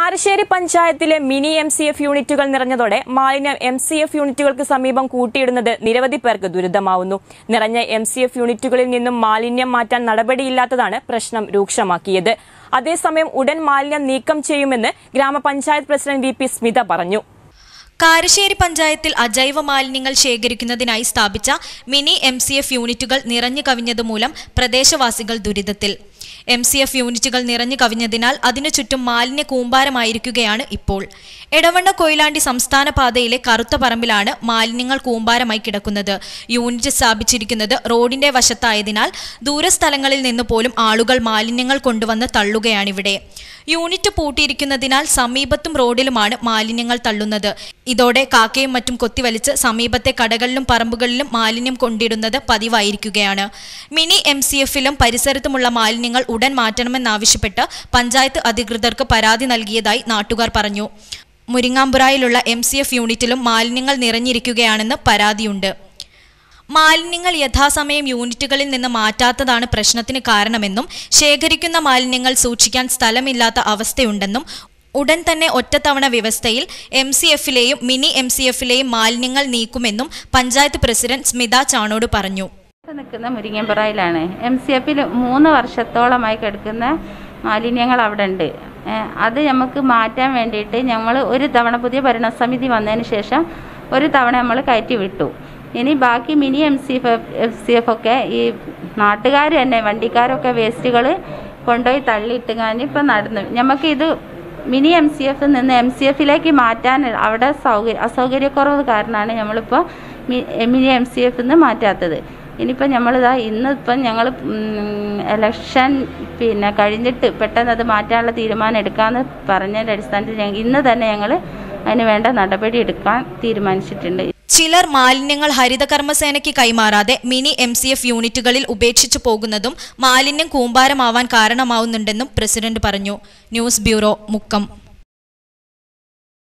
കാരശ്ശേരി പഞ്ചായത്തിലെ mini M C F യൂണിറ്റുകൾ നിറഞ്ഞതോടെ മാലിന്യം എം സി എഫ് യൂണിറ്റുകൾക്ക് സമീപം കൂട്ടിയിടുന്നത് നിരവധി പേർക്ക് ദുരിതമാവുന്നു നിറഞ്ഞ എം സി എഫ് യൂണിറ്റുകളിൽ നിന്നും മാലിന്യം മാറ്റാൻ നടപടിയില്ലാത്തതാണ് പ്രശ്നം രൂക്ഷമാക്കിയത് അതേസമയം ഉടൻ മാലിന്യം നീക്കം ചെയ്യുമെന്ന് ഗ്രാമപഞ്ചായത്ത് പ്രസിഡന്റ് വി പി സ്മിത പറഞ്ഞു കാരശ്ശേരി പഞ്ചായത്തിൽ അജൈവ മാലിന്യങ്ങൾ ശേഖരിക്കുന്നതിനായി സ്ഥാപിച്ച മിനി എം സി എഫ് യൂണിറ്റുകൾ നിറഞ്ഞു കവിഞ്ഞതുമൂലം പ്രദേശവാസികൾ ദുരിതത്തിൽ എം സി എഫ് യൂണിറ്റുകൾ നിറഞ്ഞു കവിഞ്ഞതിനാൽ അതിനു ചുറ്റും മാലിന്യ കൂമ്പാരമായിരിക്കുകയാണ് ഇപ്പോൾ എടവണ്ണ കൊയിലാണ്ടി സംസ്ഥാന പാതയിലെ കറുത്ത പറമ്പിലാണ് മാലിന്യങ്ങൾ കൂമ്പാരമായി കിടക്കുന്നത് യൂണിറ്റ് സ്ഥാപിച്ചിരിക്കുന്നത് റോഡിന്റെ വശത്തായതിനാൽ ദൂരസ്ഥലങ്ങളിൽ നിന്ന് പോലും ആളുകൾ മാലിന്യങ്ങൾ കൊണ്ടുവന്ന് തള്ളുകയാണിവിടെ യൂണിറ്റ് പൂട്ടിയിരിക്കുന്നതിനാൽ സമീപത്തും റോഡിലുമാണ് മാലിന്യങ്ങൾ തള്ളുന്നത് ഇതോടെ കാക്കയും മറ്റും കൊത്തിവലിച്ച് സമീപത്തെ കടകളിലും പറമ്പുകളിലും മാലിന്യം കൊണ്ടിടുന്നത് പതിവായിരിക്കുകയാണ് മിനി എം സി എഫിലും പരിസരത്തുമുള്ള മാലിന്യങ്ങൾ ഉടൻ മാറ്റണമെന്നാവശ്യപ്പെട്ട് പഞ്ചായത്ത് അധികൃതർക്ക് പരാതി നൽകിയതായി നാട്ടുകാർ പറഞ്ഞു മുരിങ്ങാമ്പുറായിലുള്ള എം സി എഫ് യൂണിറ്റിലും മാലിന്യങ്ങൾ നിറഞ്ഞിരിക്കുകയാണെന്ന് പരാതിയുണ്ട് മാലിന്യങ്ങൾ യഥാസമയം യൂണിറ്റുകളിൽ നിന്ന് മാറ്റാത്തതാണ് പ്രശ്നത്തിന് കാരണമെന്നും ശേഖരിക്കുന്ന മാലിന്യങ്ങൾ സൂക്ഷിക്കാൻ സ്ഥലമില്ലാത്ത അവസ്ഥയുണ്ടെന്നും ഉടൻ തന്നെ ഒറ്റത്തവണ വ്യവസ്ഥയിൽ എം സി എഫിലെയും മിനി എം സി എഫിലെയും മാലിന്യങ്ങൾ നീക്കുമെന്നും പഞ്ചായത്ത് പ്രസിഡന്റ് സ്മിത ചാണോട് പറഞ്ഞു ഇപ്പൊ നിൽക്കുന്ന മുരിങ്ങമ്പുറയിലാണ് എം സി എഫിൽ മൂന്ന് വർഷത്തോളമായി കിടക്കുന്ന മാലിന്യങ്ങൾ അവിടെ ഉണ്ട് ഏ, അത് നമുക്ക് മാറ്റാൻ വേണ്ടിയിട്ട് ഞങ്ങൾ ഒരു തവണ പുതിയ ഭരണസമിതി വന്നതിന് ശേഷം ഒരു തവണ നമ്മൾ കയറ്റി വിട്ടു ഇനി ബാക്കി mini M C F F C F ഒക്കെ ഈ നാട്ടുകാർ തന്നെ വണ്ടിക്കാരൊക്കെ വേസ്റ്റുകൾ കൊണ്ടുപോയി തള്ളിയിട്ട് കഴിഞ്ഞ് ഇപ്പം നടന്നു നമുക്ക് ഇത് മിനി എം സി എഫിൽ നിന്ന് എം സി എഫിലേക്ക് മാറ്റാൻ അവിടെ സൗകര്യ അസൗകര്യക്കുറവ് കാരണമാണ് നമ്മളിപ്പോൾ മിനി എം സി എഫിൽ നിന്ന് മാറ്റാത്തത് ഇനിയിപ്പോൾ നമ്മളിതാ ഇന്നിപ്പം ഞങ്ങൾ എലക്ഷൻ പിന്നെ കഴിഞ്ഞിട്ട് പെട്ടെന്ന് അത് മാറ്റാനുള്ള തീരുമാനം എടുക്കാമെന്ന് പറഞ്ഞതിൻ്റെ അടിസ്ഥാനത്തിൽ ഞങ്ങൾ ഇന്ന് തന്നെ ഞങ്ങൾ അതിന് വേണ്ട നടപടി എടുക്കാൻ തീരുമാനിച്ചിട്ടുണ്ട് ചിലർ മാലിന്യങ്ങൾ ഹരിതകർമ്മസേനയ്ക്ക് കൈമാറാതെ മിനി എം സി എഫ് യൂണിറ്റുകളിൽ ഉപേക്ഷിച്ചു പോകുന്നതും മാലിന്യം കൂമ്പാരമാവാൻ കാരണമാവുന്നുണ്ടെന്നും പ്രസിഡന്റ് പറഞ്ഞു ന്യൂസ് ബ്യൂറോ മുക്കം